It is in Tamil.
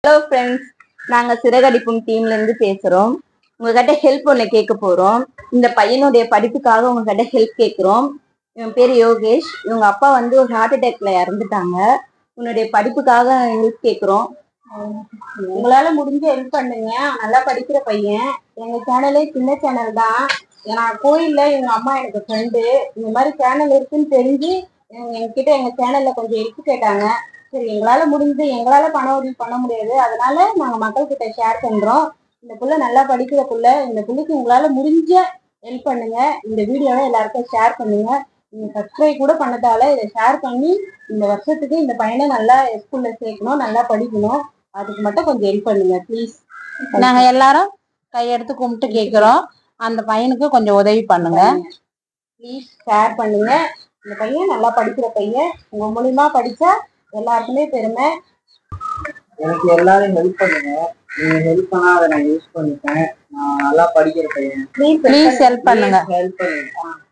ஹலோ ஃப்ரெண்ட்ஸ் நாங்க சிறகடிப்பும் டீம்ல இருந்து பேசுறோம் உங்ககிட்ட ஹெல்ப் ஒண்ணு கேட்க போறோம் இந்த பையனுடைய படிப்புக்காக உங்ககிட்ட ஹெல்ப் கேட்கிறோம் இவன் பேர் யோகேஷ் இவங்க அப்பா வந்து ஒரு ஹார்ட் அட்டாக்ல இறந்துட்டாங்க உன்னுடைய படிப்புக்காக ஹெல்ப் கேட்கிறோம் உங்களால முடிஞ்ச ஹெல்ப் பண்ணுங்க அவன் நல்லா படிக்கிற பையன் எங்க சேனலே சின்ன சேனல் தான் நான் கோயில்ல எங்க அம்மா எனக்கு ஃப்ரெண்டு இந்த மாதிரி சேனல் இருக்குன்னு தெரிஞ்சு இவங்க எங்ககிட்ட எங்க சேனல்ல கொஞ்சம் ஹெல்ப் கேட்டாங்க சரி எங்களால முடிஞ்சு எங்களால பண உதவி பண்ண முடியாது அதனால நாங்க மக்கள் கிட்ட ஷேர் பண்றோம் இந்த புள்ள நல்லா படிக்கிற புள்ள இந்த புள்ளைக்கு உங்களால முடிஞ்ச ஹெல்ப் பண்ணுங்க இந்த வீடியோவை எல்லாருக்கும் ஷேர் பண்ணுங்க நீங்க சப்ஸ்கிரைப் கூட பண்ணதால இதை ஷேர் பண்ணி இந்த வருஷத்துக்கு இந்த பையனை நல்லா ஸ்கூல்ல சேர்க்கணும் நல்லா படிக்கணும் அதுக்கு மட்டும் கொஞ்சம் ஹெல்ப் பண்ணுங்க ப்ளீஸ் நாங்க எல்லாரும் கையெடுத்து கும்பிட்டு கேக்குறோம் அந்த பையனுக்கு கொஞ்சம் உதவி பண்ணுங்க ப்ளீஸ் ஷேர் பண்ணுங்க இந்த பையன் நல்லா படிக்கிற பையன் உங்க மூலியமா படிச்சா எல்லாருக்குமே பெருமை எனக்கு எல்லாரும் ஹெல்ப் பண்ணுங்க நீங்க ஹெல்ப் பண்ணா அதை நான் யூஸ் பண்ணிப்பேன் நான் நல்லா படிக்கிற பையன் ப்ளீஸ் ஹெல்ப் பண்ணுங்க ஹெல்ப் பண்ணுங்க